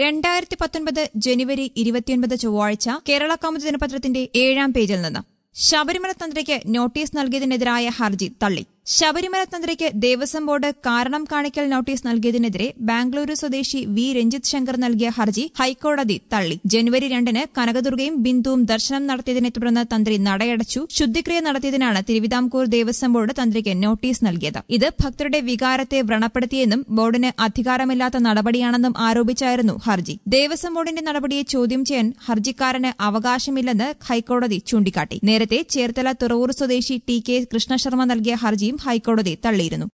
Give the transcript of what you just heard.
രണ്ടായിരത്തി പത്തൊൻപത് ജനുവരി ഇരുപത്തിയൊൻപത് ചൊവ്വാഴ്ച കേരള കൗമുദി ദിനപത്രത്തിന്റെ ഏഴാം പേജിൽ നിന്ന് ശബരിമല തന്ത്രിക്ക് നോട്ടീസ് നൽകിയതിനെതിരായ ഹർജി തള്ളി ശബരിമല തന്ത്രിക്ക് ദേവസ്വം ബോർഡ് കാരണം കാണിക്കൽ നോട്ടീസ് നൽകിയതിനെതിരെ ബാംഗ്ലൂരു സ്വദേശി വി രഞ്ജിത് ശങ്കർ നൽകിയ ഹർജി ഹൈക്കോടതി തള്ളി ജനുവരി രണ്ടിന് കനകദുർഗയും ബിന്ദുവും ദർശനം നടത്തിയതിനെ തുടർന്ന് തന്ത്രി നടയടച്ചു ശുദ്ധിക്രിയ നടത്തിയതിനാണ് തിരുവിതാംകൂർ ദേവസ്വം ബോർഡ് തന്ത്രിക്ക് നോട്ടീസ് നൽകിയത് ഇത് ഭക്തരുടെ വികാരത്തെ വ്രണപ്പെടുത്തിയെന്നും ബോർഡിന് അധികാരമില്ലാത്ത നടപടിയാണെന്നും ആരോപിച്ചായിരുന്നു ഹർജി ദേവസ്വം ബോർഡിന്റെ നടപടിയെ ചോദ്യം ചെയ്യാൻ ഹർജിക്കാരന് അവകാശമില്ലെന്ന് ഹൈക്കോടതി ചൂണ്ടിക്കാട്ടി നേരത്തെ ചേർത്തല തുറവൂർ സ്വദേശി ടി കെ കൃഷ്ണശർമ്മ നൽകിയ ഹർജിയും ഹൈക്കോടതി തള്ളിയിരുന്നു